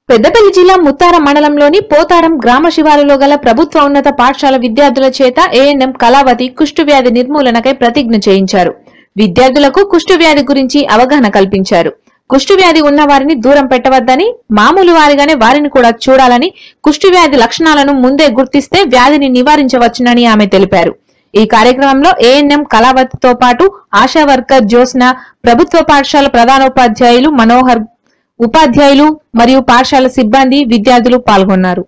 పెద్దపల్లి జిల్లా ముత్తారం మండలంలోని పోతారం గ్రామ శివారులో గల ప్రభుత్వ ఉన్నత పాఠశాల విద్యార్థుల చేత ఏఎన్ఎం కళావతి కుష్టు వ్యాధి నిర్మూలనకై ప్రతిజ్ఞ చేయించారు విద్యార్థులకు కుష్టు వ్యాధి గురించి అవగాహన కల్పించారు కుష్టు వ్యాధి ఉన్న వారిని దూరం పెట్టవద్దని మామూలు వారిగానే వారిని కూడా చూడాలని కుష్టు వ్యాధి లక్షణాలను ముందే గుర్తిస్తే వ్యాధిని నివారించవచ్చునని ఆమె తెలిపారు ఈ కార్యక్రమంలో ఏఎన్ఎం కళావతితో పాటు ఆశా వర్కర్ జ్యోత్స్న ప్రభుత్వ పాఠశాల ప్రధానోపాధ్యాయులు మనోహర్ ఉపాధ్యాయులు మరియు పాఠశాల సిబ్బంది విద్యార్థులు పాల్గొన్నారు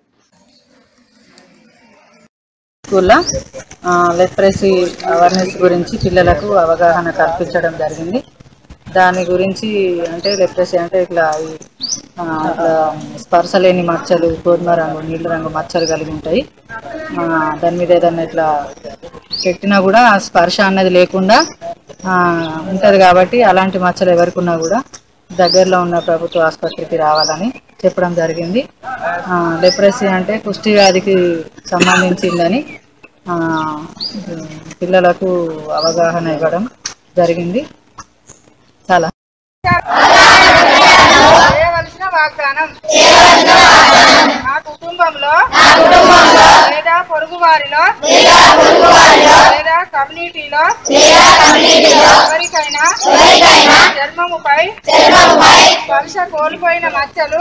స్కూల్లో లెప్రసీ అవేర్నెస్ గురించి పిల్లలకు అవగాహన కల్పించడం జరిగింది దాని గురించి అంటే లెప్రసీ అంటే ఇట్లా ఈ, ఆ, ఇట్లా స్పర్శ లేని మచ్చలు గోధుమ రంగు నీళ్ళ రంగు మచ్చలు కలిగి ఉంటాయి ఆ, దాని మీద ఏదన్నా ఇట్లా పెట్టినా కూడా ఆ స్పర్శ అన్నది లేకుండా ఉంటుంది కాబట్టి అలాంటి మచ్చలు ఎవరికి ఉన్నా కూడా దగ్గరలో ఉన్న ప్రభుత్వ ఆసుపత్రికి రావాలని చెప్పడం జరిగింది లెప్రసీ అంటే కుష్టి వ్యాధికి సంబంధించిందని ఆ, పిల్లలకు అవగాహన ఇవ్వడం జరిగింది చాలా చేయవలసిన వాగ్దానం నా కుటుంబంలో లేదా పొరుగు వారిలో లేదా కమ్యూనిటీలో ఎవరికైనా చర్మముపై స్పర్శ కోల్పోయిన మచ్చలు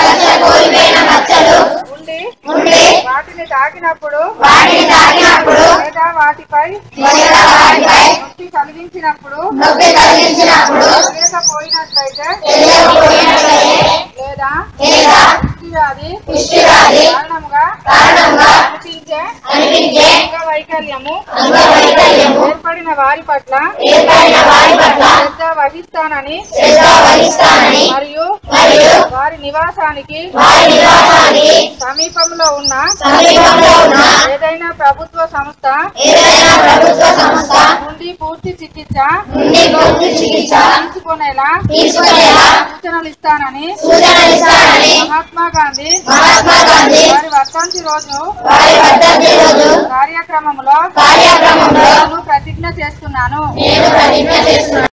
ఉండి వాటిని తాకినప్పుడు లేదా వాటిపై నొప్పి కలిగించినప్పుడు తెలియకపోయినట్లయితే లేదా పుష్టి వ్యాధి కారణముగా అనిపించే అంగవైకల్యము ఏర్పడిన వారి పట్ల శ్రద్ధ వహిస్తానని మరియు వారి నివాసానికి సమీపంలో ఉన్న ఏదైనా ప్రభుత్వ సంస్థ నుండి పూర్తి చికిత్స తీసుకునేలా సూచనలు ఇస్తానని మహాత్మా గాంధీ వారి వర్ధంతి రోజు కార్యక్రమంలో నేను ప్రతిజ్ఞ చేస్తున్నాను